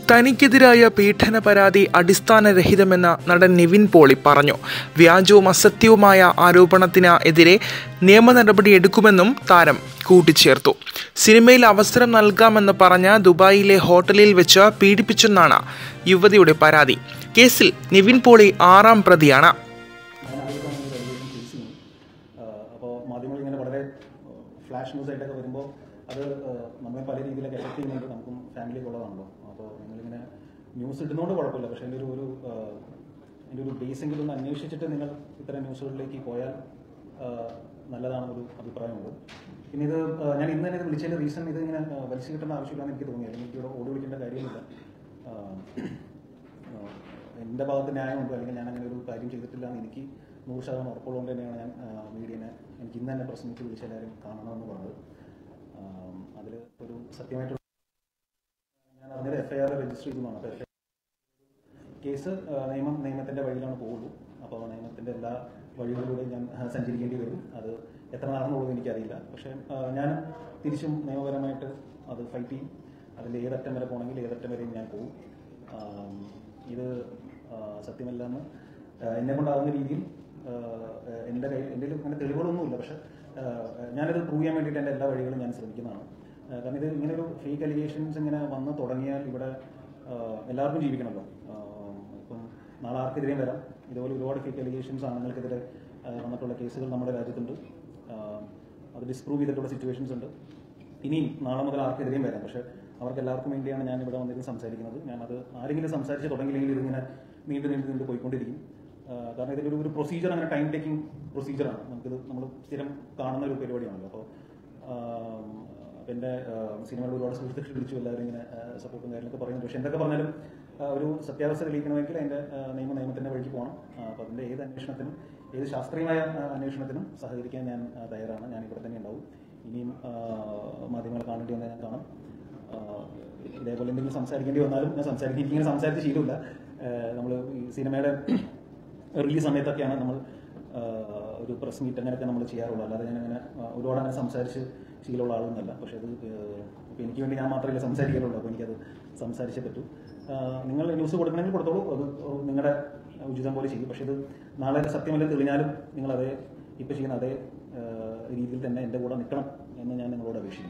തനിക്കെതിരായ പീഡന പരാതി അടിസ്ഥാനരഹിതമെന്ന് നടൻ നിവിൻ പോളി പറഞ്ഞു വ്യാജവും അസത്യവുമായ ആരോപണത്തിന് എതിരെ നിയമ നടപടി എടുക്കുമെന്നും താരം കൂട്ടിച്ചേർത്തു സിനിമയിൽ അവസരം നൽകാമെന്ന് പറഞ്ഞ് ദുബായിലെ ഹോട്ടലിൽ വെച്ച് പീഡിപ്പിച്ചെന്നാണ് യുവതിയുടെ പരാതി കേസിൽ നിവിൻ പോളി ആറാം പ്രതിയാണ് ഞാൻ ആദ്യമായിട്ടാണ് ഈ റെഗുലേഷൻ ഫേസ് ചെയ്യുന്നത് അപ്പോൾ മാധ്യമങ്ങൾ ഇങ്ങനെ വളരെ ഫ്ലാഷ് ന്യൂസ് ആയിട്ടൊക്കെ വരുമ്പോൾ അത് ആഹ്, നമ്മളെ പല രീതിയിലൊക്കെ എഫക്ട് ചെയ്യുന്നുണ്ട് നമുക്കും ഫാമിലിയൊക്കെ ഉള്ളതാണല്ലോ അപ്പോൾ നിങ്ങളിങ്ങനെ ന്യൂസ് ഇടുന്നതുകൊണ്ട് കുഴപ്പമില്ല പക്ഷേ എൻ്റെ ഒരു ഒരു ആഹ്, എൻ്റെ ഒരു ബേസെങ്കിലും ഒന്ന് അന്വേഷിച്ചിട്ട് നിങ്ങൾ ഇത്തരം ന്യൂസുകളിലേക്ക് പോയാൽ ആഹ്, നല്ലതാണെന്നൊരു അഭിപ്രായമുണ്ട് പിന്നെ ഇത് ആഹ്, ഞാൻ ഇന്ന് തന്നെ ഇത് വിളിച്ചതിൻ്റെ റീസൺ ഇത് ഇങ്ങനെ ആഹ്, വലിച്ചു കിട്ടേണ്ട ആവശ്യമില്ലാന്ന് എനിക്ക് തോന്നി അല്ലെങ്കിൽ എനിക്ക് ഇവിടെ ഓടി വിളിക്കേണ്ട കാര്യമില്ല ആഹ്, ആഹ് എൻ്റെ ഭാഗത്ത് ന്യായമുണ്ടോ അല്ലെങ്കിൽ ഞാൻ അങ്ങനെ ഒരു കാര്യം ചെയ്തിട്ടില്ല എന്ന് എനിക്ക് നൂറ് ശതമാനം ഉറപ്പുള്ളതുകൊണ്ട് തന്നെയാണ് ഞാൻ മീഡിയനെ എനിക്ക് ഇന്ന് തന്നെ പ്രസ് മീറ്റ് വിളിച്ച് എല്ലാവരും കാണണമെന്ന് പറഞ്ഞത് അതിൽ ഒരു സത്യമായിട്ടുള്ള ഞാൻ അറിഞ്ഞത് എഫ് ഐ ആർ രജിസ്റ്റർ ചെയ്തതാണ് അപ്പോൾ കേസ് ആ, നിയമം നിയമത്തിൻ്റെ വഴിയിലാണ് പോകുള്ളൂ അപ്പോൾ നിയമത്തിൻ്റെ എല്ലാ വഴികളിലൂടെയും ഞാൻ ആ, സഞ്ചരിക്കേണ്ടി വരും അത് എത്ര നാളെന്നുള്ളത് എനിക്കറിയില്ല പക്ഷേ ആ, ഞാൻ തിരിച്ചും നിയമപരമായിട്ട് അത് ഫൈറ്റ് ചെയ്യും അതിൻ്റെ ഏതറ്റം വരെ പോകണമെങ്കിൽ ഏതറ്റം വരെയും ഞാൻ പോകും ആം, ഇത് ആ, സത്യമല്ലെന്ന് എന്നെ കൊണ്ടാവുന്ന രീതിയിൽ ആ, എൻ്റെ കയ്യിൽ എൻ്റെ കയ്യിൽ അങ്ങനെ തെളിവുകളൊന്നുമില്ല പക്ഷേ ആ, ഞാനത് പ്രൂവ് ചെയ്യാൻ വേണ്ടിയിട്ട് എൻ്റെ എല്ലാ വഴികളും ഞാൻ ശ്രമിക്കുന്നതാണ് ആ, കാരണം ഇത് ഇങ്ങനെ ഒരു ഫേക്ക് അലിഗേഷൻസ് ഇങ്ങനെ വന്ന് തുടങ്ങിയാൽ ഇവിടെ ആ, എല്ലാവർക്കും ജീവിക്കണമല്ലോ ആ, ഇപ്പം നാളെ ആർക്കെതിരെയും വരാം ഇതുപോലെ ഒരുപാട് ഫേക്ക് അലിഗേഷൻസ് ആണുങ്ങൾക്കെതിരെ ആ, വന്നിട്ടുള്ള കേസുകൾ നമ്മുടെ രാജ്യത്തുണ്ട് ആ, അത് ഡിസ്പ്രൂവ് ചെയ്തിട്ടുള്ള സിറ്റുവേഷൻസ് ഉണ്ട് ഇനിയും നാളെ മുതൽ ആർക്കെതിരെയും വരാം പക്ഷേ അവർക്ക് എല്ലാവർക്കും വേണ്ടിയാണ് ഞാൻ ഇവിടെ വന്നിരുന്ന് സംസാരിക്കുന്നത് ഞാനത് ആരെങ്കിലും സംസാരിച്ച് തുടങ്ങിയില്ലെങ്കിൽ ഇതിങ്ങനെ നീണ്ടു നീണ്ടു നീണ്ടു പോയിക്കൊണ്ടിരിക്കും ആ, കാരണം ഇതിലൊരു ഒരു പ്രൊസീജിയർ അങ്ങനെ ടൈം ടേക്കിംഗ് പ്രൊസീജിയറാണ് നമുക്കിത് നമ്മൾ സ്ഥിരം കാണുന്ന ഒരു പരിപാടിയാണല്ലോ അപ്പോൾ അപ്പം എൻ്റെ സിനിമയുടെ ഒരുപാട് സുഹൃത്തുക്കൾ വിളിച്ചു എല്ലാവരും ഇങ്ങനെ സപ്പോർട്ടും കാര്യങ്ങളൊക്കെ പറയുന്നുണ്ട് പക്ഷേ എന്തൊക്കെ പറഞ്ഞാലും ആ, ഒരു സത്യാവസ്ഥ തെളിയിക്കണമെങ്കിൽ അതിൻ്റെ ആ, നിയമ നിയമത്തിൻ്റെ വഴിക്ക് പോകണം അപ്പോൾ അതിൻ്റെ ഏത് അന്വേഷണത്തിനും ഏത് ശാസ്ത്രീയമായ ആ, അന്വേഷണത്തിനും സഹകരിക്കാൻ ഞാൻ ആ, തയ്യാറാണ് ഞാൻ ഇവിടെ തന്നെ ഉണ്ടാവും ഇനിയും ആ, മാധ്യമങ്ങളെ കാണേണ്ടി വന്നാൽ ഞാൻ കാണാം ആ, ഇതേപോലെ എന്തെങ്കിലും സംസാരിക്കേണ്ടി വന്നാലും ഞാൻ സംസാരിക്കും എനിക്കിങ്ങനെ സംസാരിച്ച് ശീലമില്ല നമ്മൾ ഈ സിനിമയുടെ റിലീസ് സമയത്തൊക്കെയാണ് നമ്മൾ ആ, ഒരു പ്രസ് മീറ്റ് അങ്ങനെയൊക്കെ നമ്മൾ ചെയ്യാറുള്ളൂ അല്ലാതെ ഞാൻ അങ്ങനെ ആ, ഒരുപാട് അങ്ങനെ സംസാരിച്ച് ശീലമുള്ള ആളൊന്നുമല്ല പക്ഷേ അത് ഇപ്പോൾ എനിക്ക് വേണ്ടി ഞാൻ മാത്രമല്ല സംസാരിക്കാറുള്ളൂ അപ്പോൾ എനിക്കത് സംസാരിച്ചേ പറ്റൂ ആ, നിങ്ങൾ ന്യൂസ് കൊടുക്കണമെങ്കിൽ കൊടുത്തോളൂ അത് നിങ്ങളുടെ ഉചിതം പോലെ ചെയ്യും പക്ഷേ ഇത് നാളെ അത് സത്യമല്ലെന്ന് തെളിഞ്ഞാലും നിങ്ങൾ അതേ ഇപ്പോൾ ചെയ്യുന്ന അതേ ആ, രീതിയിൽ തന്നെ എൻ്റെ കൂടെ നിൽക്കണം എന്ന് ഞാൻ നിങ്ങളോട് അപേക്ഷിക്കുന്നു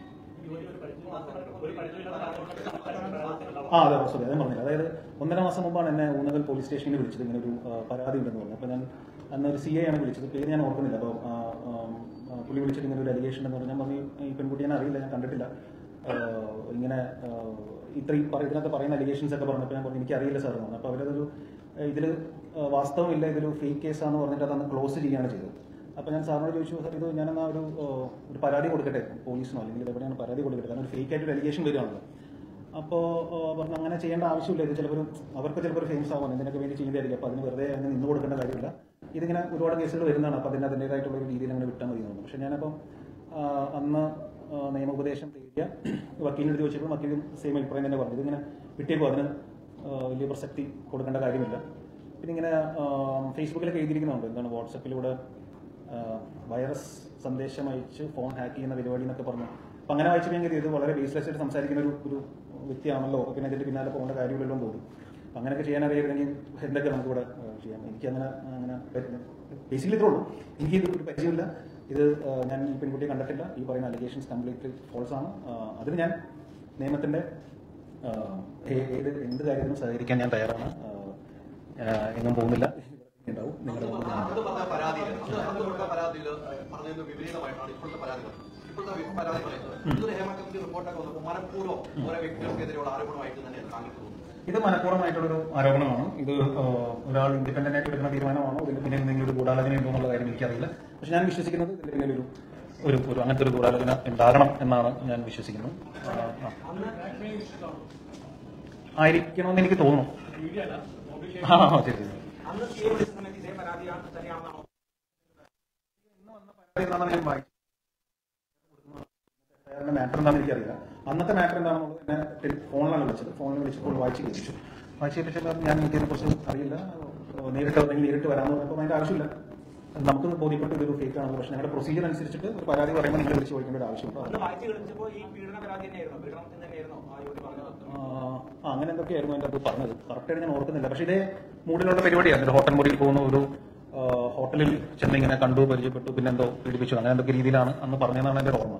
ആ അതെ സോറി അതേ പറഞ്ഞില്ല അതായത് ഒന്നര മാസം മുമ്പാണ് എന്നെ ഊന്നകൽ പോലീസ് സ്റ്റേഷനിൽ വിളിച്ചത് ഇങ്ങനെ ഒരു ആ, പരാതി ഉണ്ടെന്ന് പറഞ്ഞു അപ്പോൾ ഞാൻ അന്ന് ഒരു സി ഐ ആണ് വിളിച്ചത് പേര് ഞാൻ ഓർക്കുന്നില്ല അപ്പോൾ ആ, ആ, ആ, പുള്ളി വിളിച്ചിട്ട് ഇങ്ങനെ ഒരു അലിഗേഷൻ എന്ന് പറഞ്ഞാൽ ഞാൻ പറഞ്ഞു ഈ പെൺകുട്ടി ഞാൻ അറിയില്ല ഞാൻ കണ്ടിട്ടില്ല ആ, ഇങ്ങനെ ആ, ഇത്രയും പറ- ഇതിനകത്ത് പറയുന്ന അലിഗേഷൻസ് ഒക്കെ പറഞ്ഞപ്പോൾ ഞാൻ പറഞ്ഞു എനിക്കറിയില്ല സാർ എന്ന് പറഞ്ഞു അപ്പോൾ അവരതൊരു ഇതിൽ വാസ്തവമില്ല ഇതൊരു ഫേക്ക് കേസാന്ന് പറഞ്ഞിട്ട് അതന്ന് ക്ലോസ് ചെയ്യുകയാണ് ചെയ്തത് അപ്പോൾ ഞാൻ സാറിനോട് ചോദിച്ചു സാർ ഇത് ഞാനെന്നാ ഒരു ആ, ഒരു പരാതി കൊടുക്കട്ടെ പോലീസിനോ അല്ലെങ്കിൽ എവിടെയാണ് പരാതി കൊടുക്കട്ടെ കാരണം ഒരു ഫേക്ക് ആയിട്ട് ഒരു അലിഗേഷൻ വരികയാണല്ലോ അപ്പോൾ പറഞ്ഞു അങ്ങനെ ചെയ്യേണ്ട ആവശ്യമില്ല ഇത് ചിലപ്പോൾ അവർക്ക് ചിലപ്പോൾ ഒരു ഫേമസ് ആവാൻ ഇതിനൊക്കെ വേണ്ടി ചെയ്യുന്നതായിരിക്കും അപ്പോൾ അതിന് വെറുതെ അങ്ങനെ നിന്ന് കൊടുക്കേണ്ട കാര്യമില്ല ഇതിങ്ങനെ ഒരുപാട് കേസുകൾ വരുന്നതാണ് അപ്പോൾ അതിന് അതിൻ്റെതായിട്ടുള്ള ഒരു രീതിയിൽ അങ്ങനെ വിട്ടാൽ മതി എന്ന് തോന്നുന്നു പക്ഷേ ഞാനപ്പം ആ, അന്ന് ആ, നിയമോപദേശം തേടിയ വക്കീലിനോട് ചോദിച്ചപ്പോൾ വക്കീലും സെയിം അഭിപ്രായം തന്നെ പറഞ്ഞു ഇതിങ്ങനെ വിട്ടേക്കും അതിന് ആ, വലിയ പ്രസക്തി കൊടുക്കേണ്ട കാര്യമില്ല പിന്നെ ഇങ്ങനെ ആ, ഫേസ്ബുക്കിലൊക്കെ എഴുതിയിരിക്കുന്നുണ്ട് എന്താണ് വാട്സപ്പിലൂടെ ആ, വൈറസ് സന്ദേശം അയച്ച് ഫോൺ ഹാക്ക് ചെയ്യുന്ന പരിപാടി എന്നൊക്കെ പറഞ്ഞു അപ്പം അങ്ങനെ വായിച്ചെങ്കിൽ ഇത് വളരെ ബേസ്ലെസ് ആയിട്ട് സംസാരിക്കുന്ന ഒരു ഒരു വ്യക്തിയാണല്ലോ അപ്പോൾ പിന്നെ ഇതിൻ്റെ പിന്നാലെ പോകേണ്ട കാര്യമില്ലല്ലോ എന്ന് തോന്നി അപ്പം അങ്ങനെയൊക്കെ ചെയ്യാൻ അറിയാമെങ്കിൽ എന്തൊക്കെ നമുക്കിവിടെ ആ, ചെയ്യാം എനിക്ക് അങ്ങനെ അങ്ങനെ ബേസിക്കലി ഇത്രേ ഉള്ളൂ എനിക്ക് ഇത് ഒരു പരിചയമില്ല ഇത് ആ, ഞാൻ ഈ പെൺകുട്ടിയെ കണ്ടിട്ടില്ല ഈ പറയുന്ന അലിഗേഷൻസ് കംപ്ലീറ്റ്ലി ഫോൾസ് ആണ് ആ, അതിന് ഞാൻ നിയമത്തിൻ്റെ ആ, ഏ- ഏത് എന്ത് കാര്യത്തിനും സഹകരിക്കാൻ ഞാൻ തയ്യാറാണ് ആ, ആ, എങ്ങും പോകുന്നില്ല ഉണ്ടാവും നിങ്ങളുടെ മുമ്പിൽ ഞാൻ അന്ന് പറഞ്ഞ പരാതിയിൽ അന്ന് അന്ന് കൊടുത്ത പരാതിയിൽ പറഞ്ഞതിന് വിപരീതമായിട്ടാണ് ഇപ്പോഴത്തെ പരാതികൾ ഇപ്പോഴത്തെ പരാതി പറയുന്നത് ഇതൊരു ഹേമ കമ്മിറ്റി റിപ്പോർട്ടൊക്കെ വന്നപ്പോൾ മനഃപൂർവ്വം ഓരോ വ്യക്തികൾക്കെതിരെയുള്ള ആരോപണമായിട്ട് തന്നെയാണ് താങ്കൾക്ക് തോന്നുന്നത് ഇത് മനഃപൂർവ്വമായിട്ടുള്ളൊരു ആരോപണമാണ് ഇത് ആ, ഒരാൾ ഇൻഡിപെൻഡന്റ് ആയിട്ട് എടുക്കുന്ന തീരുമാനമാണോ ഇതിന്റെ പിന്നിൽ എന്തെങ്കിലും ഒരു ഗൂഢാലോചന ഉണ്ടോ എന്നുള്ള കാര്യം എനിക്കറിയില്ല പക്ഷെ ഞാൻ വിശ്വസിക്കുന്നത് ഇതിന്റെ പിന്നിൽ ഒരു ഒരു ഒരു അങ്ങനത്തെ ഒരു ഗൂഢാലോചന ഉണ്ടാകണം എന്നാണ് ഞാൻ വിശ്വസിക്കുന്നത് ആ, ആ. ആയിരിക്കണമെന്ന് എനിക്ക് തോന്നുന്നു ആ ആ, ശരി ശരി ഇന്ന് വന്ന പരാതി എന്താണെന്ന് ഞാൻ വായിച്ചു അയാളുടെ മാറ്റർ എന്താണെന്ന് എനിക്കറിയില്ല അന്നത്തെ മാറ്റർ എന്താണെന്നുള്ളത് എന്നെ ടെലി- ഫോണിലാണ് വിളിച്ചത് ഫോണിൽ വിളിച്ചപ്പോൾ വായിച്ച് കേൾപ്പിച്ചു വായിച്ച് കേൾപ്പിച്ചപ്പോൾ ഞാൻ എനിക്കതിനെ കുറിച്ച് അറിയില്ല ഏഹ് നേരിട്ട് അല്ലെങ്കിൽ നേരിട്ട് വരാമെന്ന് പറഞ്ഞപ്പോൾ അതിന്റെ ആവശ്യമില്ല നമുക്ക് ബോധ്യപ്പെട്ട് ഇതൊരു ഫേക്ക് ആണെന്ന് പക്ഷേ ഞങ്ങളുടെ പ്രൊസീജിയർ അനുസരിച്ചിട്ട് ഒരു പരാതി പറയുമ്പോൾ നിങ്ങൾ വിളിച്ച് ചോദിക്കേണ്ട ഒരു ആവശ്യമുണ്ട് അത് വായിച്ചു കളിച്ചപ്പോൾ ഈ പീഡന പരാതി തന്നെയായിരുന്നു പീഡനം എന്ന് തന്നെയായിരുന്നു ആ യുവതി പറഞ്ഞത് ആ, ആ, അങ്ങനെ എന്തൊക്കെയായിരുന്നു എൻ്റെ അത് പറഞ്ഞത് കറക്റ്റായിട്ട് ഞാൻ ഓർക്കുന്നില്ല പക്ഷേ ഇതേ മൂഡിലുള്ള പരിപാടിയാണ് ഒരു ഹോട്ടൽ മുറിയിൽ പോകുന്ന ഒരു ആ, ഹോട്ടലിൽ ചെന്ന് ഇങ്ങനെ കണ്ടു പരിചയപ്പെട്ടു പിന്നെ എന്തോ പീഡിപ്പിച്ചു അങ്ങനെ എന്തൊക്കെ രീതിയിലാണ് അന്ന് പറഞ്ഞതെന്നാണ് എൻ്റെ ഓർമ്മ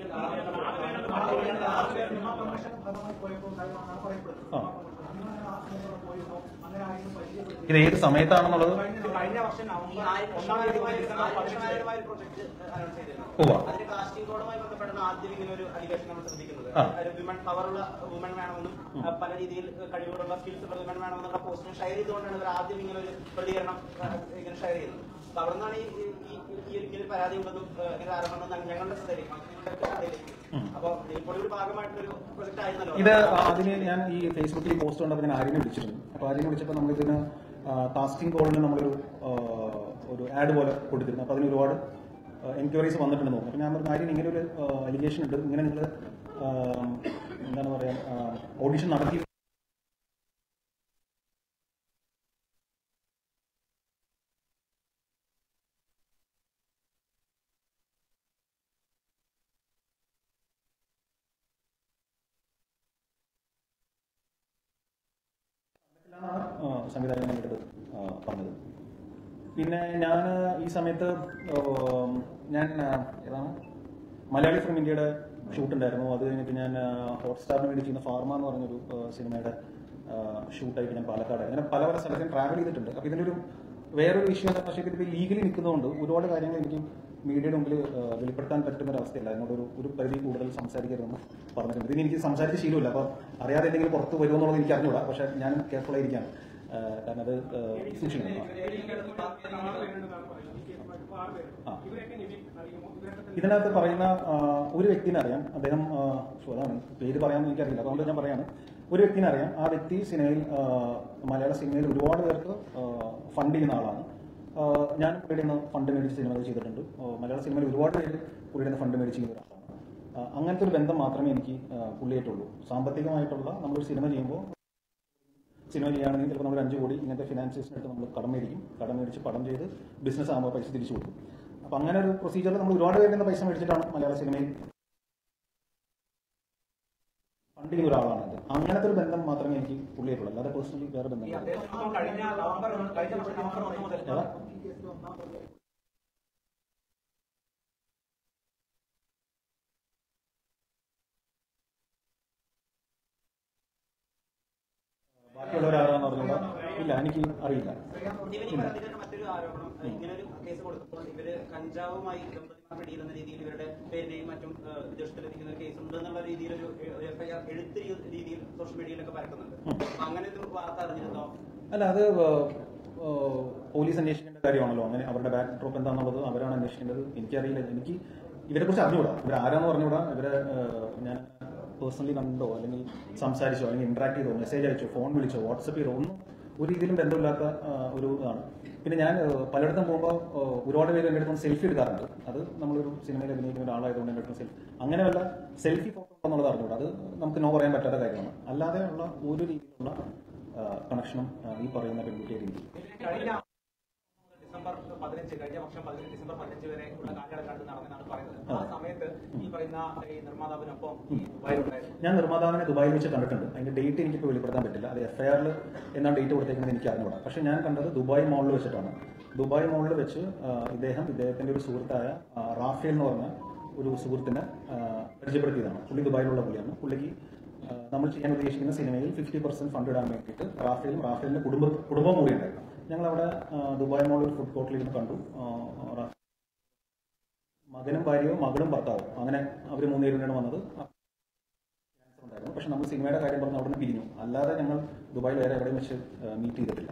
ആ ഇത് ഏത് സമയത്താണെന്നുള്ളത് കഴിഞ്ഞ വർഷം നവംബർ ഒന്നാം തീയതി മുതൽ ഡിസംബർ പതിനെട്ട് പ്രൊജക്ട് അനൗൺസ് ചെയ്തിരുന്നു ഉവ്വ. അതിന് കാസ്റ്റിംഗ് കോഡുമായി ബന്ധപ്പെട്ടാണ് ആദ്യം ഇങ്ങനെ ഒരു അലിഗേഷൻ നമ്മൾ ശ്രദ്ധിക്കുന്നത് ആ. വിമൻ പവറുള്ള വുമൺ വേണമെന്നും ആ, പല രീതിയിൽ കഴിവുകളുള്ള സ്കിൽസ് ഉള്ള വിമൻ വേണമെന്നുള്ള പോസ്റ്റിന് ഷെയർ ചെയ്തുകൊണ്ടാണ് ഇവർ ആദ്യം ഇങ്ങനെ ഒരു പ്രതികരണം ആ, ഇങ്ങനെ ഷെയർ ചെയ്യുന്നത് അപ്പൊ അവിടെ നിന്നാണ് ഈ ഈ- ഈ- ഈ ഒരു ഇങ്ങനെ ഒരു പരാതി ഉണ്ടെന്നും ആ, ഇങ്ങനെ ആരോപണം ഉണ്ടെന്നും ഞങ്ങളുടെ ശ്രദ്ധയിലേക്ക് ഞങ്ങളുടെ ശ്രദ്ധയിലേക്ക് അപ്പോൾ ഇപ്പോൾ ഒരു ഭാഗമായിട്ടൊരു പ്രൊജക്ട് ആയിരുന്നല്ലോ ഇത് അതിന് ഞാൻ ഈ ഫേസ്ബുക്കിൽ പോസ്റ്റ് കണ്ടപ്പോൾ ഞാൻ ആര്യനെ വിളിച്ചിരുന്നു അപ്പോൾ ആര്യനെ വിളിച്ചപ്പോൾ നമ്മളിതിന് കാസ്റ്റിംഗ് കോളിന് നമ്മളൊരു ആ, ഒരു ആഡ് പോലെ കൊടുത്തിരുന്നു അപ്പോൾ അതിന് ഒരുപാട് എൻക്വയറീസ് വന്നിട്ടുണ്ടെന്ന് തോന്നുന്നു അപ്പോൾ ഞാൻ പറഞ്ഞു ആര്യൻ ഇങ്ങനെ ഒരു അലിഗേഷൻ ഉണ്ട് ഇങ്ങനെ നിങ്ങൾ എന്താണ് പറയുക ഓഡിഷൻ നടത്തി ആ, സംവിധായകൻ എൻ്റെ അടുത്ത് ആ, പറഞ്ഞത് പിന്നെ ഞാൻ ഈ സമയത്ത് ഉം, ഞാൻ ആ, ഏതാണ് മലയാളി ഫ്രം ഇന്ത്യയുടെ ഷൂട്ട് ഉണ്ടായിരുന്നു അത് കഴിഞ്ഞിട്ട് ഞാൻ ഹോട്ട്സ്റ്റാറിന് വേണ്ടി ചെയ്യുന്ന ഫാർമ എന്ന് പറഞ്ഞൊരു ആ, സിനിമയുടെ ഷൂട്ടായിട്ട് ഞാൻ പാലക്കാട് അങ്ങനെ പല പല സ്ഥലത്തും ട്രാവൽ ചെയ്തിട്ടുണ്ട് അപ്പോൾ ഇതിലൊരു വേറൊരു വിഷയം എന്താ പക്ഷേ ഇത് ലീഗലി നിൽക്കുന്നതുകൊണ്ട് ഒരുപാട് കാര്യങ്ങൾ എനിക്ക് മീഡിയയുടെ മുമ്പിൽ ആ, വെളിപ്പെടുത്താൻ പറ്റുന്ന ഒരു അവസ്ഥയില്ല എന്നോട് ഒരു ഒരു പരിധി കൂടുതൽ സംസാരിക്കരുതെന്ന് പറഞ്ഞിട്ടുണ്ട് ഇതിന് എനിക്ക് സംസാരിച്ച ശീലമില്ല അപ്പോൾ അറിയാതെ എന്തെങ്കിലും പുറത്ത് വരുമോ എന്നുള്ളത് എനിക്ക് അറിഞ്ഞൂടാ പക്ഷേ ഞാൻ കെയർഫുൾ ആയിരിക്കാം ആ, കാരണം അത് ആ, സൂക്ഷിക്കണം ആ. ഇതിനകത്ത് പറയുന്ന ആ, ഒരു വ്യക്തിനെ അറിയാം അദ്ദേഹം ആ, ശോ, അതാണ് പേര് പറയാമെന്ന് എനിക്കറിയില്ല അതുകൊണ്ട് ഞാൻ പറയാണ് ഒരു വ്യക്തിനെ അറിയാം ആ വ്യക്തി സിനിമയിൽ ആ, മലയാള സിനിമയിൽ ഒരുപാട് പേർക്ക് ഫണ്ട് ചെയ്യുന്ന ആളാണ് ആ, ഞാൻ പുള്ളിയുടെ നിന്ന് ഫണ്ട് മേടിച്ച് സിനിമകൾ ചെയ്തിട്ടുണ്ട് ആ, മലയാള സിനിമയിൽ ഒരുപാട് പേര് പുള്ളിയുടെ നിന്ന് ഫണ്ട് മേടിച്ച് ചെയ്യുന്ന ഒരാളാണ് ആ, അങ്ങനത്തെ ഒരു ബന്ധം മാത്രമേ എനിക്ക് ആ, പുള്ളിയായിട്ടുള്ളൂ സാമ്പത്തികമായിട്ടുള്ള നമ്മളൊരു സിനിമ ചെയ്യുമ്പോൾ സിനിമ ചെയ്യുകയാണെങ്കിൽ ചിലപ്പോൾ നമ്മൾ അഞ്ച് കോടി ഇങ്ങനത്തെ ഫിനാൻസിയേഴ്സിനായിട്ട് നമ്മൾ കടം മേടിക്കും കടം മേടിച്ച് പടം ചെയ്ത് ബിസിനസ് ആകുമ്പോൾ പൈസ തിരിച്ചു കൊടുക്കും അപ്പം അങ്ങനെ ഒരു പ്രൊസീജിയറിൽ നമ്മൾ ഒരുപാട് പേരിൽ നിന്ന് പൈസ മേടിച്ചിട്ടാണ് മലയാള സിനിമയിൽ ഫണ്ട് ചെയ്യുന്ന ഒരാളാണ് അത് അങ്ങനത്തെ ഒരു ബന്ധം മാത്രമേ എനിക്ക് പുള്ളിയായിട്ടുള്ളൂ അല്ലാതെ പേഴ്സണലി വേറെ ഈ ബന്ധമില്ല അദ്ദേഹം ഇപ്പോൾ കഴിഞ്ഞ നവംബർ ഒന്ന് കഴിഞ്ഞ വർഷം നവംബർ ഒന്ന് മുതൽ ഏതാ? ബാക്കിയുള്ളവരാരാന്ന് പറഞ്ഞാൽ ഇല്ല എനിക്ക് അറിയില്ല ഇവര് ഈ പറഞ്ഞതിന്റെ മറ്റൊരു ആരോപണം ഇങ്ങനെ ഒരു കേസ് കൊടുത്തപ്പോൾ ഇവര് കഞ്ചാവുമായി ദമ്പതിമാർ പിടിയിലെന്ന രീതിയിൽ ഇവരുടെ പേരിനെയും മറ്റും ഏഹ്, വിദേശത്തിലെത്തിക്കുന്ന ഒരു കേസ് ഉണ്ടെന്നുള്ള രീതിയിൽ ഒരു എഫ്ഐആർ എഴുത്ത് രീ- രീതിയിൽ സോഷ്യൽ മീഡിയയിലൊക്കെ പരക്കുന്നുണ്ട് അപ്പൊ അങ്ങനെ ഒരു വാർത്ത അറിഞ്ഞിരുന്നോ അല്ല അത് ഏഹ്, ഏഹ്, പോലീസ് അന്വേഷിക്കേണ്ട കാര്യമാണല്ലോ അങ്ങനെ അവരുടെ ബാക്ക് ഡ്രോപ്പ് എന്താണെന്നുള്ളത് അവരാണ് അന്വേഷിക്കേണ്ടത് എനിക്കറിയില്ല എനിക്ക് ഇവരെ കുറിച്ച് അറിഞ്ഞുകൂടാ ഇവർ ആരാന്ന് പറഞ്ഞുകൂടാ ഇവരെ ഏഹ്, ഞാൻ പേഴ്സണലി കണ്ടോ അല്ലെങ്കിൽ സംസാരിച്ചോ അല്ലെങ്കിൽ ഇന്ററാക്ട് ചെയ്തോ മെസ്സേജ് അയച്ചോ ഫോൺ വിളിച്ചോ വാട്സപ്പ് ചെയ്തോ ഒന്നും ഒരു രീതിയിലും ബന്ധമില്ലാത്ത ആഹ്, ഒരു ഇതാണ് പിന്നെ ഞാൻ ഏഹ്, പലയിടത്തും പോകുമ്പോൾ ഏഹ്, ഒരുപാട് പേര് എൻ്റെ അടുത്ത് സെൽഫി എടുക്കാറുണ്ട് അത് നമ്മളൊരു സിനിമയിൽ അഭിനയിക്കുന്ന ഒരാളായതുകൊണ്ട് എൻ്റെ അടുത്ത് സെൽഫി അങ്ങനെ വല്ല സെൽഫി ഫോട്ടോ എന്നുള്ളത് അറിഞ്ഞുകൂടാ അത് നമുക്ക് നോ പറയാൻ പറ്റാത്ത കാര്യമാണ് അല്ലാതെ ഉള്ള ഒരു രീതിയിലുള്ള കണക്ഷനും ഈ പറയുന്ന പെൺകുട്ടിയുടെ രീതി കഴിഞ്ഞ ഡിസംബർ പതിനഞ്ച് കഴിഞ്ഞ വർഷം പതിനഞ്ച് ഡിസംബർ പതിനഞ്ച് വരെ ഉള്ള കാലയളക്കാണ്ട് നടന്നെന്നാണ് പറയുന്നത് ആ സമയത്ത് ഈ പറയുന്ന ഈ നിർമ്മാതാവിനൊപ്പം ഈ ദുബായിലുണ്ടായിരുന്നു ഞാൻ നിർമ്മാതാവിനെ ദുബായിൽ വെച്ച് കണ്ടിട്ടുണ്ട് അതിന്റെ ഡേറ്റ് എനിക്കിപ്പോൾ വെളിപ്പെടുത്താൻ പറ്റില്ല അത് എഫ് ഐ ആറിൽ എന്നാണ് ഡേറ്റ് കൊടുത്തേക്കുന്നത് എനിക്ക് അറിഞ്ഞുകൂടാ പക്ഷേ ഞാൻ കണ്ടത് ദുബായ് മോളിൽ വെച്ചിട്ടാണ് ദുബായ് മോളിൽ വെച്ച് ആ, ഇദ്ദേഹം ഇദ്ദേഹത്തിന്റെ ഒരു സുഹൃത്തായ ആ, റാഫേൽ എന്ന് പറഞ്ഞ ഒരു സുഹൃത്തിനെ ആ, പരിചയപ്പെടുത്തിയതാണ് പുള്ളി ദുബായിലുള്ള പുള്ളിയാണ് പുള്ളിക്ക് ആ, നമ്മൾ ചെയ്യാൻ ഉദ്ദേശിക്കുന്ന സിനിമയിൽ ഫിഫ്റ്റി പെർസെന്റ് ഫണ്ട് ഇടാൻ വേണ്ടിയിട്ട് റാഫേലും റാഫേലിന്റെ കുടുംബ കുടുംബം കൂടി ഉണ്ടായിരുന്നു ഞങ്ങൾ അവിടെ ദുബായ് മോളിൽ ഒരു ഫുഡ് കോർട്ടിൽ ഇരുന്ന് കണ്ടു ആ, റാ- മകനും ഭാര്യയും മകളും ഭർത്താവും അങ്ങനെ അവർ മൂന്നുപേരും വന്നത് ഉണ്ടായിരുന്നു പക്ഷെ നമ്മൾ സിനിമയുടെ കാര്യം പറഞ്ഞ് അവിടെ നിന്ന് പിരിഞ്ഞു അല്ലാതെ ഞങ്ങൾ ദുബായിൽ വേറെ എവിടെയും വെച്ച് മീറ്റ് ചെയ്തിട്ടില്ല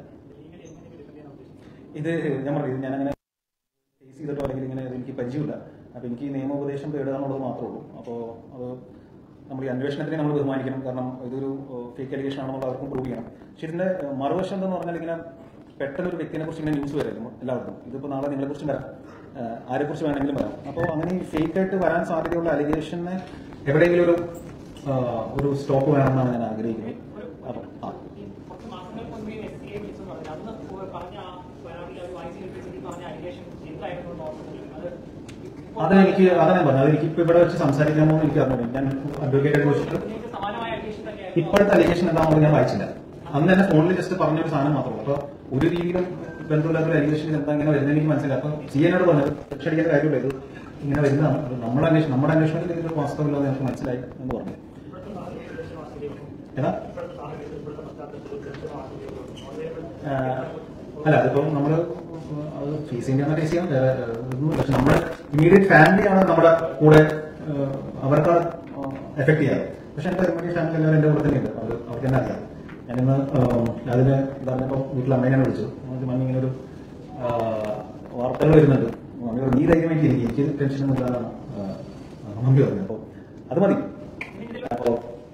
ഇത് ഞാൻ പറഞ്ഞു ഞാൻ അങ്ങനെ ഫേസ് ചെയ്തിട്ടോ അല്ലെങ്കിൽ ഇങ്ങനെ ഇത് എനിക്ക് പരിചയമില്ല അപ്പോൾ എനിക്ക് ഈ നിയമോപദേശം തേടുക എന്നുള്ളത് മാത്രമേ ഉള്ളൂ അപ്പോൾ അത് നമ്മൾ ഈ അന്വേഷണത്തിനെ നമ്മൾ ബഹുമാനിക്കണം കാരണം ഇതൊരു ഫേക്ക് അലിഗേഷൻ ആണെന്നുള്ള അവർക്കും പ്രൂവ് ചെയ്യണം പക്ഷെ ഇതിന്റെ ഏഹ്, മറുവശം എന്തെന്ന് പറഞ്ഞാൽ ഇങ്ങനെ പെട്ടെന്ന് ഒരു വ്യക്തിനെ കുറിച്ച് ഇങ്ങനെ ന്യൂസ് വരായിരുന്നു എല്ലാവർക്കും ഇതിപ്പോൾ നാളെ നിങ്ങളെ കുറിച്ചും വരാം ഏഹ്, ആരെക്കുറിച്ച് വേണമെങ്കിലും വരാം അപ്പോൾ അങ്ങനെ ഈ ഫേക്ക് ആയിട്ട് വരാൻ സാധ്യതയുള്ള അലിഗേഷനെ എവിടെയെങ്കിലും ഒരു ആഹ്, ഒരു സ്റ്റോപ്പ് വേണമെന്നാണ് ഞാൻ ആഗ്രഹിക്കുന്നത് അപ്പം ആ ഈ കുറച്ച് മാസങ്ങൾക്ക് മുൻപേ എസ് സി ഐ വിളിച്ചെന്ന് പറഞ്ഞു അന്ന് പോ- പറഞ്ഞ ആ പരാതി അത് വായിച്ചു കേൾപ്പിച്ചതിൽ പറഞ്ഞ അലിഗേഷൻ അതെനിക്ക് അതാണ് ഞാൻ പറഞ്ഞത് എനിക്ക് ഇപ്പൊ ഇവിടെ വെച്ച് സംസാരിക്കാമോ എന്ന് എനിക്ക് അറിഞ്ഞു ഞാൻ അഡ്വക്കേറ്റ് ചോദിച്ചിട്ട് സമാനമായ അന്വേഷണം തന്നെയായിരുന്നു ഇപ്പോഴത്തെ അലിഗേഷൻ എന്താണെന്ന് ഞാൻ വായിച്ചില്ല അന്ന് തന്നെ ഫോണിൽ ജസ്റ്റ് പറഞ്ഞ ഒരു സാധനം മാത്രമേ അപ്പൊ ഒരു രീതിയിലും ബന്ധമില്ലാത്ത ഒരു അലിഗേഷൻ എന്താ ഇങ്ങനെ വരുന്നത് എനിക്ക് മനസ്സിലായി അപ്പൊ സി എന്നോട് പറഞ്ഞത് രക്ഷടിക്കേണ്ട കാര്യമില്ല ഇത് ഇങ്ങനെ വരുന്നതാണ് അത് നമ്മുടെ അന്വേഷണം നമ്മുടെ അന്വേഷണത്തിൽ ഇതിൽ വാസ്തവമില്ലാതെ എനിക്ക് മനസ്സിലായി എന്ന് പറഞ്ഞു ഏതാ ആഹ് അല്ല അതിപ്പം നമ്മള് അത് ഫീസിന്റെ ഫേസ് ചെയ്യാൻ വേറെ ഇതൊന്നും പക്ഷെ നമ്മുടെ ഇമീഡിയറ്റ് ഫാമിലിയാണ് നമ്മുടെ കൂടെ ആഹ് അവർക്കാണ് എഫക്ട് ചെയ്യാറ് പക്ഷെ എന്റെ ഇമീഡിയറ്റ് ഫാമിലി എല്ലാവരും എന്റെ കൂടെ തന്നെയുണ്ട് അവർ അവർക്ക് തന്നെ അറിയാം ഞാനിന്ന് ആഹ് അതിന് പറഞ്ഞപ്പോൾ വീട്ടിൽ അമ്മേനെ വിളിച്ചു നമുക്ക് മമ്മി ഇങ്ങനെ ഒരു ആഹ് വാർത്തകൾ വരുന്നുണ്ട് മമ്മി പറഞ്ഞു, നീ ധൈര്യമായിട്ട് ഇരിക്കും എനിക്ക് ടെൻഷൻ ഒന്നും ഇല്ലാതാണ് ആഹ് മമ്മി പറഞ്ഞു അപ്പോൾ അത് മതി അപ്പോൾ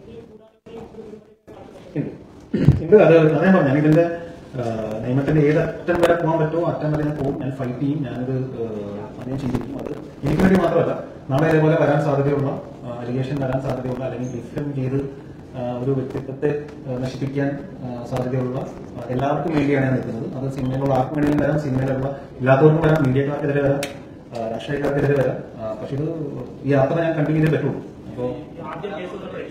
ഉണ്ട് ഉണ്ട് അത് അതേ പറഞ്ഞു ഞാൻ ഇതിന്റെ ആ, നിയമത്തിന്റെ ഏത് അറ്റം വരെ പോകാൻ പറ്റുമോ അറ്റം വരെ ഞാൻ പോകും ഞാൻ ഫൈറ്റ് ചെയ്യും ഞാനത് അതേ ചെയ്തിരിക്കും അത് എനിക്ക് വേണ്ടി മാത്രമല്ല നാളെ ഇതേപോലെ വരാൻ സാധ്യതയുള്ള അലിഗേഷൻ വരാൻ സാധ്യതയുള്ള അല്ലെങ്കിൽ ഡിഫം ചെയ്ത് ആ, ഒരു വ്യക്തിത്വത്തെ ആ, നശിപ്പിക്കാൻ ആ, സാധ്യതയുള്ള ആ, എല്ലാവർക്കും വേണ്ടിയാണ് ഞാൻ നിൽക്കുന്നത് അത് സിനിമയിലുള്ള ആർക്കും വേണമെങ്കിലും വരാം സിനിമയിലുള്ള ഇല്ലാത്തവർക്കും വരാം മീഡിയക്കാർക്കെതിരെ വരാം ആ, രാഷ്ട്രീയക്കാർക്കെതിരെ വരാം ആ, പക്ഷെ ഇത് ഈ യാത്ര ഞാൻ കണ്ടിന്യൂ ചെയ്തേ പറ്റുള്ളൂ അപ്പോൾ ആദ്യം കേസ് വന്നപ്പോഴേ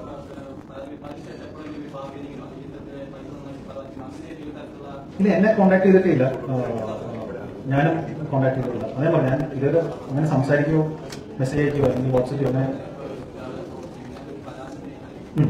ഇല്ല എന്നെ കോണ്ടാക്ട് ചെയ്തിട്ടില്ല ആ, ഞാനും കോണ്ടാക്ട് ചെയ്തിട്ടില്ല അതേ പറഞ്ഞു ഞാൻ ഇതൊരു അങ്ങനെ സംസാരിക്കുകയോ മെസ്സേജ് അയക്കുകയോ അല്ലെങ്കിൽ വാട്സപ്പിയോ അങ്ങനെ ഉം.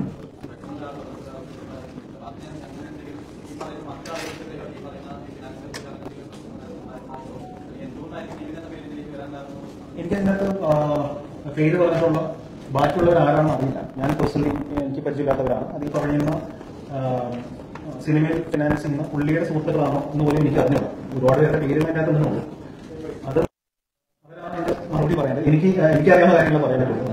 എനിക്ക് അതിനകത്ത് പേര് പറഞ്ഞിട്ടുള്ള ബാക്കിയുള്ളവർ ആരാണെന്ന് അറിയില്ല ഞാൻ പേഴ്സണലി എനിക്ക് പരിചയമില്ലാത്തവരാണ് അത് ഈ പറയുന്ന ആ, സിനിമയിൽ ഫിനാൻസ് ചെയ്യുന്ന പുള്ളിയുടെ സുഹൃത്തുക്കളാണോ എന്ന് പോലും എനിക്ക് അറിഞ്ഞില്ല ഒരുപാട് പേരുടെ പേര് അതിനകത്ത് നിന്നുള്ളൂ അത് അവരാണ് എന്റെ മറുപടി പറയാൻ എനിക്ക് എനിക്കറിയാവുന്ന കാര്യങ്ങൾ പറയാൻ പറ്റുള്ളൂ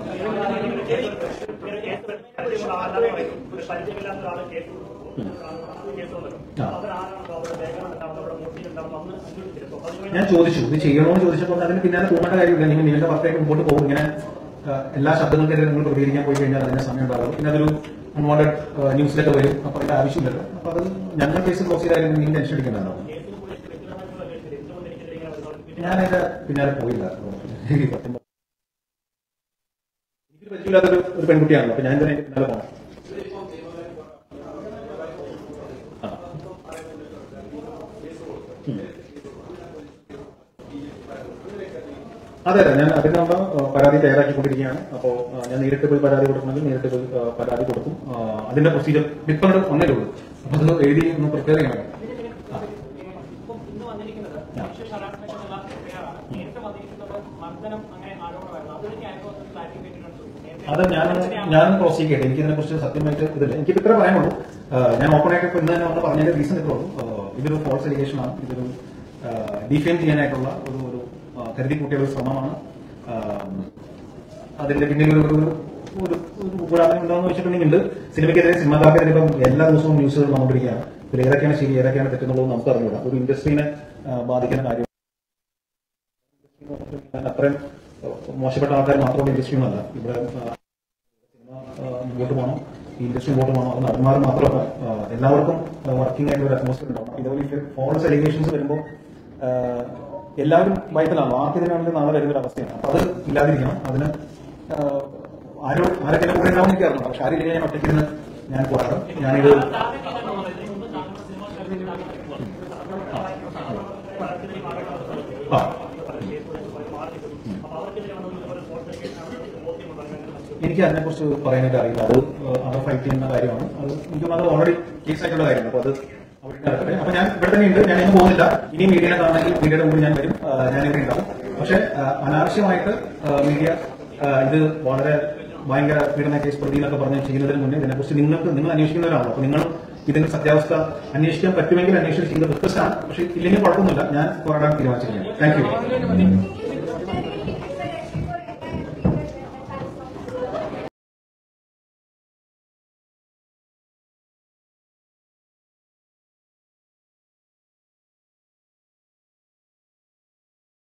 ഒരു പരിചയമില്ലാത്ത ഒരാളെ കേസ് കൊടുത്തു. കേസ് വന്നല്ലോ. ആ. അവരാരാണോ അവരുടെ ലേഖനം ഉണ്ടാവും അവരുടെ മോട്ടീവ് ഉണ്ടാവും അന്ന് അന്വേഷിച്ചിരുന്നു അപ്പൊ അത് ഞാൻ ചോദിച്ചു ഇത് ചെയ്യണോന്ന് ചോദിച്ചപ്പോൾ അതിന് പിന്നാലെ പോകേണ്ട കാര്യമില്ല നിങ്ങൾ നിങ്ങളുടെ വർക്കായിട്ട് മുമ്പോട്ട് പോകും ഇങ്ങനെ ആ, എല്ലാ ശബ്ദങ്ങൾക്കെതിരെ നിങ്ങൾ പ്രതികരിക്കാൻ പോയി കഴിഞ്ഞാൽ അതിന് സമയം ഉണ്ടാകും പിന്നെ അതൊരു അൺവാണ്ടഡ് ന്യൂസിലൊക്കെ വരും അപ്പൊ അതിന്റെ ആവശ്യമില്ലല്ലോ അപ്പൊ അത് ഞങ്ങളുടെ കേസ് ക്ലോസ് ചെയ്താലും നിങ്ങൾ ടെൻഷൻ അടിക്കേണ്ടതാണ് ഞാൻ അതിന്റെ പിന്നാലെ പോയില്ല എനിക്ക് പറ്റുമ്പോ- എനിക്ക് പറ്റില്ലാത്തൊരു ഒരു പെൺകുട്ടിയാണല്ലോ അപ്പൊ ഞാൻ തന്നെ അതിന്റെ പിന്നാലെ പോകണം ആ. ഉം. അതെ അതെ ഞാൻ അതിനുള്ള ആ, പരാതി തയ്യാറാക്കിക്കൊണ്ടിരിക്കുകയാണ് അപ്പോൾ ഞാൻ നേരിട്ട് പോയി പരാതി കൊടുക്കണമെങ്കിൽ നേരിട്ട് പോയി ആ, പരാതി കൊടുക്കും ആ, അതിന്റെ പ്രൊസീജിയർ ഇപ്പം ഇവിടെ ഒന്നേ ഉള്ളൂ അപ്പൊ അത് എഴുതി ഒന്ന് പ്രിപ്പയർ ചെയ്യണം ആ. ഇപ്പം ഇന്ന് വന്നിരിക്കുന്നത് വിശേഷ ഹരാസ്മെന്റ് എന്നുള്ള പേരാണ് നേരത്തെ വന്നിരിക്കുന്നത് മർദ്ദനം അങ്ങനെ ആരോപണമായിരുന്നു അതൊരു ന്യായബോധത്തിൽ ക്ലാരിഫിക്കേഷൻ അത് ഞാൻ ഞാൻ പ്രോസീഡ് ചെയ്യട്ടെ എനിക്ക് ഇതിനെ കുറിച്ച് സത്യമായിട്ട് ഇതില്ല എനിക്ക് ഇത്ര പറയാനുള്ളൂ ആ, ഞാൻ ഓപ്പൺ ആയിട്ട് ഇപ്പൊ ഇന്ന് തന്നെ വന്ന് പറഞ്ഞതിന്റെ റീസൺ ഇത്രേ ഉള്ളൂ ആ, ഇതൊരു ഫോൾസ് എലിഗേഷൻ ആണ് ഇതൊരു ഡിഫെയിം ചെയ്യാനായിട്ടുള്ള ഒരു ഒരു ആ, കരുതി കൂട്ടിയ ഒരു ശ്രമമാണ് ആ, അതിന്റെ പിന്നിൽ ഒരു ഒരു ഒരു ഒരു പുരാതനം ഉണ്ടോന്ന് വെച്ചിട്ടുണ്ടെങ്കിൽ ഉണ്ട് സിനിമയ്ക്കെതിരെ സിനിമാക്കാർക്കെതിരെ ഇപ്പം എല്ലാ ദിവസവും ന്യൂസുകൾ വന്നുകൊണ്ടിരിക്കുകയാണ് ഇതിൽ ഏതൊക്കെയാണ് ശരി ഏതൊക്കെയാണ് തെറ്റെന്നുള്ളത് നമുക്ക് അറിഞ്ഞൂടാ ഒരു ഇൻഡസ്ട്രീനെ ആ, ബാധിക്കുന്ന കാര്യം അത്രയും മോശപ്പെട്ട ആൾക്കാർ മാത്രമുള്ള ഇൻഡസ്ട്രി ഒന്നല്ല ഇവിടെ ആ, സിനിമ ആ, മുമ്പോട്ട് പോകണം ഈ ഇൻഡസ്ട്രി മുമ്പോട്ട് പോകണം അത് നടന്മാർ മാത്രമല്ല ആ, എല്ലാവർക്കും വർക്കിംഗ് ആയിട്ട് ഒരു അറ്റ്മോസ്ഫിയർ ഉണ്ടാവണം ഇതുപോലെ ഫോൾസ് അലിഗേഷൻസ് വരുമ്പോൾ ആ, എല്ലാവരും ഭയത്തിലാണ് ആർക്കെതിരാണെങ്കിലും നാളെ വരുന്ന ഒരു അവസ്ഥയാണ് അപ്പൊ അത് ഇല്ലാതിരിക്കണം അതിന് ആ, ആരോ ആരൊക്കെ എന്നെ കൂടെ ഉണ്ടാവും എനിക്ക് അറിയണം പക്ഷെ ആരില്ലെങ്കിൽ ഞാൻ ഒറ്റയ്ക്കിരുന്ന് ഞാൻ പോരാടും ഞാനിത് ആ എനിക്ക് അതിനെക്കുറിച്ച് പറയാനായിട്ട് അറിയില്ല അത് അവർ ഫൈറ്റ് ചെയ്യുന്ന കാര്യമാണ് അത് എനിക്കും അത് ഓൾറെഡി കേസ് ആയിട്ടുള്ള കാര്യമാണ് അപ്പൊ അത് അവിടെ നടക്കട്ടെ അപ്പൊ ഞാൻ ഇവിടെ തന്നെ ഉണ്ട് ഞാൻ എങ്ങും പോകുന്നില്ല ഇനി മീഡിയനെ കാണണമെങ്കിൽ മീഡിയയുടെ മുമ്പിൽ ഞാൻ വരും ആ, ഞാൻ ഇവിടെ ഉണ്ടാവും പക്ഷെ ആ, അനാവശ്യമായിട്ട് മീഡിയ ഇത് വളരെ ഭയങ്കര പീഡന കേസ് പ്രതി എന്നൊക്കെ പറഞ്ഞ് ചെയ്യുന്നതിന് മുന്നേ ഇതിനെക്കുറിച്ച് നിങ്ങൾക്ക് നിങ്ങൾ അന്വേഷിക്കുന്നവരാണല്ലോ അപ്പൊ നിങ്ങൾ ഇതിന്റെ സത്യാവസ്ഥ അന്വേഷിക്കാൻ പറ്റുമെങ്കിൽ അന്വേഷിച്ച് ചെയ്യുന്ന റിക്വസ്റ്റ് ആണ് പക്ഷെ ഇല്ലെങ്കിൽ കുഴപ്പമൊന്നുമില്ല ഞാൻ പോരാടാൻ തീരുമാനിച്ചിരിക്കുകയാണ് താങ്ക് യു